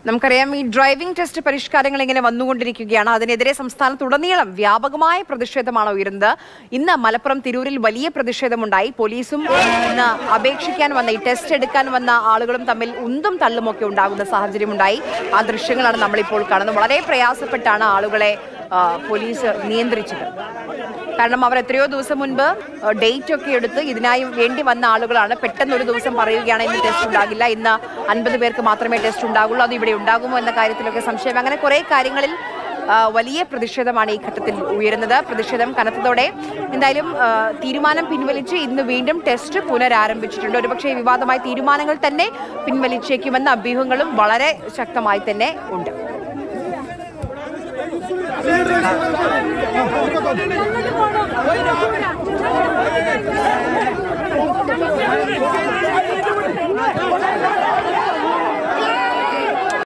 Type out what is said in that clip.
നമുക്കറിയാം ഈ driving test പരിഷ്കാരങ്ങൾ ഇങ്ങനെ വന്നുകൊണ്ടിരിക്കുകയാണ് അതിനെതിരെ സംസ്ഥാനത്തുടനീളം വ്യാപകമായ പ്രതിഷേധമാണ് ഉയരുന്നത് ഇന്ന് മലപ്പുറം തിരൂരിൽ വലിയ പ്രതിഷേധമുണ്ടായി പോലീസും ഇന്ന് അപേക്ഷിക്കാൻ വന്ന ഈ ടെസ്റ്റ് എടുക്കാൻ വന്ന ആളുകളും തമ്മിൽ ഉന്തും തള്ളുമൊക്കെ ഉണ്ടാകുന്ന സാഹചര്യമുണ്ടായി ആ ദൃശ്യങ്ങളാണ് നമ്മളിപ്പോൾ കാണുന്നത് വളരെ പ്രയാസപ്പെട്ടാണ് ആളുകളെ ആ, പോലീസ് നിയന്ത്രിച്ചത് കാരണം അവർ എത്രയോ ദിവസം മുൻപ് ഡേറ്റ് ഒക്കെ എടുത്ത് ഇതിനായി വേണ്ടി വന്ന ആളുകളാണ് പെട്ടെന്ന് ഒരു ദിവസം പറയുകയാണ് ഇന്ന് ടെസ്റ്റ് ഉണ്ടാകില്ല ഇന്ന് അൻപത് പേർക്ക് മാത്രമേ ടെസ്റ്റ് ഉണ്ടാകുള്ളൂ അത് ഇവിടെ ഉണ്ടാകുമോ എന്ന കാര്യത്തിലൊക്കെ സംശയം അങ്ങനെ കുറെ കാര്യങ്ങളിൽ ആ, വലിയ പ്രതിഷേധമാണ് ഈ ഘട്ടത്തിൽ ഉയരുന്നത് പ്രതിഷേധം കനത്തതോടെ എന്തായാലും ആ, തീരുമാനം പിൻവലിച്ച് ഇന്ന് വീണ്ടും ടെസ്റ്റ് പുനരാരംഭിച്ചിട്ടുണ്ട് ഒരുപക്ഷെ ഈ വിവാദമായ തീരുമാനങ്ങൾ തന്നെ പിൻവലിച്ചേക്കുമെന്ന അഭ്യൂഹങ്ങളും വളരെ ശക്തമായി തന്നെ ഉണ്ട്